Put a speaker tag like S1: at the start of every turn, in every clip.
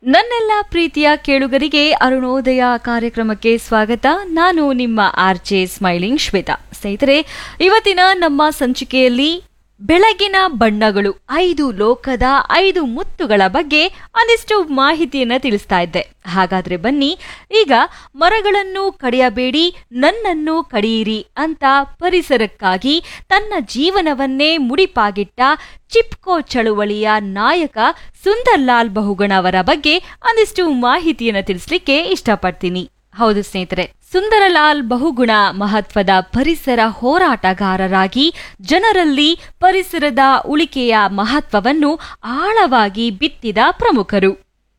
S1: ನನ್ನೆಲ್ಲ ಪ್ರೀತಿಯ ಕೇಳುಗರಿಗೆ ಅರುಣೋದಯ ಕಾರ್ಯಕ್ರಮಕ್ಕೆ ಸ್ವಾಗತ ನಾನು ನಿಮ್ಮ ಆರ್ಜೆ ಸ್ಮೈಲಿಂಗ್ ಶ್ವೇತಾ ಸ್ನೇಹಿತರೆ ಇವತ್ತಿನ ನಮ್ಮ ಸಂಚಿಕೆಯಲ್ಲಿ ಬೆಳಗಿನ ಬಣ್ಣಗಳು ಐದು ಲೋಕದ ಐದು ಮುತ್ತುಗಳ ಬಗ್ಗೆ ಒಂದಿಷ್ಟು ಮಾಹಿತಿಯನ್ನ ತಿಳಿಸ್ತಾ ಇದ್ದೆ ಹಾಗಾದ್ರೆ ಬನ್ನಿ ಈಗ ಮರಗಳನ್ನು ಕಡಿಯಬೇಡಿ ನನ್ನನ್ನು ಕಡಿಯಿರಿ ಅಂತ ಪರಿಸರಕ್ಕಾಗಿ ತನ್ನ ಜೀವನವನ್ನೇ ಮುಡಿಪಾಗಿಟ್ಟ ಚಿಪ್ಕೋ ಚಳುವಳಿಯ ನಾಯಕ ಸುಂದರ್ಲಾಲ್ ಬಹುಗುಣ ಅವರ ಬಗ್ಗೆ ಒಂದಿಷ್ಟು ಮಾಹಿತಿಯನ್ನು ತಿಳಿಸ್ಲಿಕ್ಕೆ ಇಷ್ಟಪಡ್ತೀನಿ ಹೌದು ಸ್ನೇಹಿತರೆ ಸುಂದರಲಾಲ್ ಬಹುಗುಣ ಮಹತ್ವದ ಪರಿಸರ ಹೋರಾಟಗಾರರಾಗಿ ಜನರಲ್ಲಿ ಪರಿಸರದ ಉಳಿಕೆಯ ಮಹತ್ವವನ್ನು ಆಳವಾಗಿ ಬಿತ್ತಿದ ಪ್ರಮುಖರು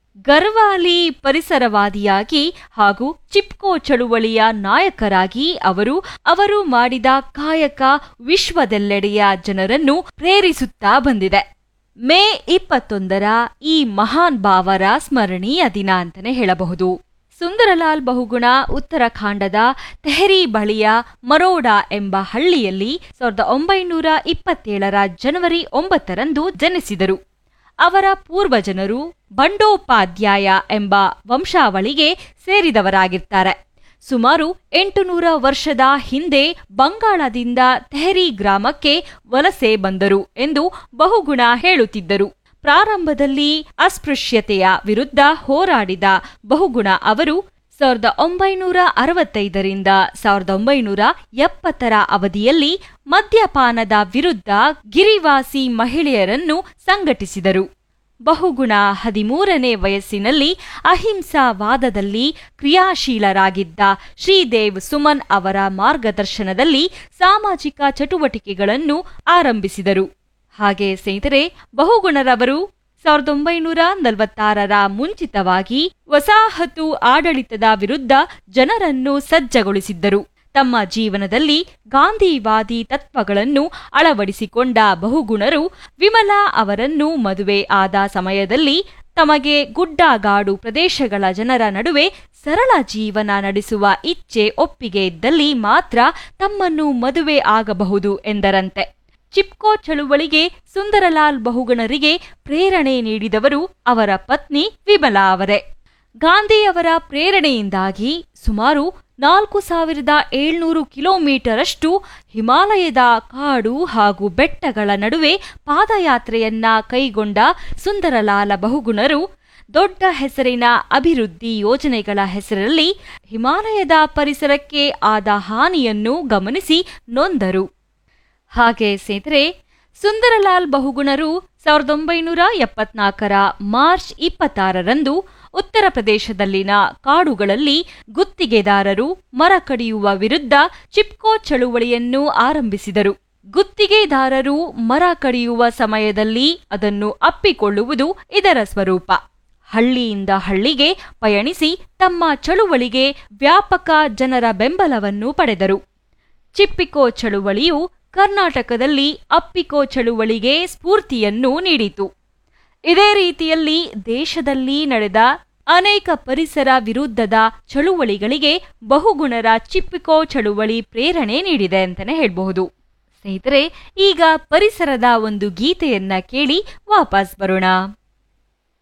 S1: ಗರ್ವಾಲಿ ಪರಿಸರವಾದಿಯಾಗಿ ಹಾಗೂ ಚಿಪ್ಕೋ ಚಳುವಳಿಯ ನಾಯಕರಾಗಿ ಅವರು ಅವರು ಮಾಡಿದ ಕಾಯಕ ವಿಶ್ವದೆಲ್ಲೆಡೆಯ ಜನರನ್ನು ಪ್ರೇರಿಸುತ್ತಾ ಬಂದಿದೆ ಮೇ ಇಪ್ಪತ್ತೊಂದರ ಈ ಮಹಾನ್ ಭಾವರ ಸ್ಮರಣೀಯ ದಿನ ಅಂತಾನೆ ಹೇಳಬಹುದು ಸುಂದರಲಾಲ್ ಬಹುಗುಣ ಉತ್ತರಾಖಂಡದ ತೆಹರಿ ಬಳಿಯ ಮರೋಡಾ ಎಂಬ ಹಳ್ಳಿಯಲ್ಲಿ ಸಾವಿರದ ಒಂಬೈನೂರ ಇಪ್ಪತ್ತೇಳರ ಜನವರಿ ಒಂಬತ್ತರಂದು ಜನಿಸಿದರು ಅವರ ಪೂರ್ವಜನರು ಬಂಡೋಪಾಧ್ಯಾಯ ಎಂಬ ವಂಶಾವಳಿಗೆ ಸೇರಿದವರಾಗಿರ್ತಾರೆ ಸುಮಾರು ಎಂಟುನೂರ ವರ್ಷದ ಹಿಂದೆ ಬಂಗಾಳದಿಂದ ತೆಹರಿ ಗ್ರಾಮಕ್ಕೆ ವಲಸೆ ಬಂದರು ಎಂದು ಬಹುಗುಣ ಹೇಳುತ್ತಿದ್ದರು ಪ್ರಾರಂಭದಲ್ಲಿ ಅಸ್ಪೃಶ್ಯತೆಯ ವಿರುದ್ಧ ಹೋರಾಡಿದ ಬಹುಗುಣ ಅವರು ಸಾವಿರದ ಒಂಬೈನೂರ ಅರವತ್ತೈದರಿಂದ ಸಾವಿರದ ಒಂಬೈನೂರ ಎಪ್ಪತ್ತರ ಅವಧಿಯಲ್ಲಿ ಮದ್ಯಪಾನದ ವಿರುದ್ಧ ಗಿರಿವಾಸಿ ಮಹಿಳೆಯರನ್ನು ಸಂಘಟಿಸಿದರು ಬಹುಗುಣ ಹದಿಮೂರನೇ ವಯಸ್ಸಿನಲ್ಲಿ ಅಹಿಂಸಾವಾದದಲ್ಲಿ ಕ್ರಿಯಾಶೀಲರಾಗಿದ್ದ ಶ್ರೀದೇವ್ ಸುಮನ್ ಅವರ ಮಾರ್ಗದರ್ಶನದಲ್ಲಿ ಸಾಮಾಜಿಕ ಚಟುವಟಿಕೆಗಳನ್ನು ಆರಂಭಿಸಿದರು ಹಾಗೆ ಸ್ನೇಹಿತರೆ ಬಹುಗುಣರವರು ಸಾವಿರದ ಒಂಬೈನೂರ ನಲವತ್ತಾರರ ಮುಂಚಿತವಾಗಿ ವಸಾಹತು ಆಡಳಿತದ ವಿರುದ್ಧ ಜನರನ್ನು ಸಜ್ಜಗೊಳಿಸಿದ್ದರು ತಮ್ಮ ಜೀವನದಲ್ಲಿ ಗಾಂಧಿವಾದಿ ತತ್ವಗಳನ್ನು ಅಳವಡಿಸಿಕೊಂಡ ಬಹುಗುಣರು ವಿಮಲಾ ಅವರನ್ನು ಮದುವೆ ಆದ ಸಮಯದಲ್ಲಿ ತಮಗೆ ಗುಡ್ಡಗಾಡು ಪ್ರದೇಶಗಳ ಜನರ ನಡುವೆ ಸರಳ ಜೀವನ ನಡೆಸುವ ಇಚ್ಛೆ ಒಪ್ಪಿಗೆ ಇದ್ದಲ್ಲಿ ಮಾತ್ರ ತಮ್ಮನ್ನು ಮದುವೆ ಆಗಬಹುದು ಎಂದರಂತೆ ಚಿಪ್ಕೋ ಚಳುವಳಿಗೆ ಸುಂದರಲಾಲ್ ಬಹುಗುಣರಿಗೆ ಪ್ರೇರಣೆ ನೀಡಿದವರು ಅವರ ಪತ್ನಿ ವಿಮಲಾ ಅವರೇ ಗಾಂಧಿಯವರ ಪ್ರೇರಣೆಯಿಂದಾಗಿ ಸುಮಾರು ನಾಲ್ಕು ಸಾವಿರದ ಏಳ್ನೂರು ಕಿಲೋಮೀಟರ್ ಅಷ್ಟು ಹಿಮಾಲಯದ ಕಾಡು ಹಾಗೂ ಬೆಟ್ಟಗಳ ನಡುವೆ ಪಾದಯಾತ್ರೆಯನ್ನ ಕೈಗೊಂಡ ಸುಂದರಲಾಲ ಬಹುಗುಣರು ದೊಡ್ಡ ಹೆಸರಿನ ಅಭಿವೃದ್ಧಿ ಯೋಜನೆಗಳ ಹೆಸರಲ್ಲಿ ಹಿಮಾಲಯದ ಪರಿಸರಕ್ಕೆ ಆದ ಹಾನಿಯನ್ನು ಗಮನಿಸಿ ನೊಂದರು ಹಾಗೆ ಸ್ನೇಹಿತರೆ ಸುಂದರಲಾಲ್ ಬಹುಗುಣರು ಸಾವಿರದ ಒಂಬೈನೂರ ಎಪ್ಪತ್ನಾಲ್ಕರ ಮಾರ್ಚ್ ಇಪ್ಪತ್ತಾರರಂದು ಉತ್ತರ ಪ್ರದೇಶದಲ್ಲಿನ ಕಾಡುಗಳಲ್ಲಿ ಗುತ್ತಿಗೆದಾರರು ಮರ ಕಡಿಯುವ ವಿರುದ್ಧ ಚಿಪ್ಕೋ ಚಳುವಳಿಯನ್ನು ಆರಂಭಿಸಿದರು ಗುತ್ತಿಗೆದಾರರು ಮರ ಕಡಿಯುವ ಸಮಯದಲ್ಲಿ ಅದನ್ನು ಅಪ್ಪಿಕೊಳ್ಳುವುದು ಇದರ ಸ್ವರೂಪ ಹಳ್ಳಿಯಿಂದ ಹಳ್ಳಿಗೆ ಪಯಣಿಸಿ ತಮ್ಮ ಚಳುವಳಿಗೆ ವ್ಯಾಪಕ ಜನರ ಬೆಂಬಲವನ್ನು ಪಡೆದರು ಚಿಪ್ಪಿಕೋ ಚಳುವಳಿಯು ಕರ್ನಾಟಕದಲ್ಲಿ ಅಪ್ಪಿಕೋ ಚಳುವಳಿಗೆ ಸ್ಫೂರ್ತಿಯನ್ನು ನೀಡಿತು ಇದೇ ರೀತಿಯಲ್ಲಿ ದೇಶದಲ್ಲಿ ನಡೆದ ಅನೇಕ ಪರಿಸರ ವಿರುದ್ಧದ ಚಳುವಳಿಗಳಿಗೆ ಬಹುಗುಣರ ಚಿಪ್ಪಿಕೋ ಚಳುವಳಿ ಪ್ರೇರಣೆ ನೀಡಿದೆ ಅಂತಾನೆ ಹೇಳಬಹುದು ಸ್ನೇಹಿತರೆ ಈಗ ಪರಿಸರದ ಒಂದು ಗೀತೆಯನ್ನ ಕೇಳಿ ವಾಪಸ್ ಬರೋಣ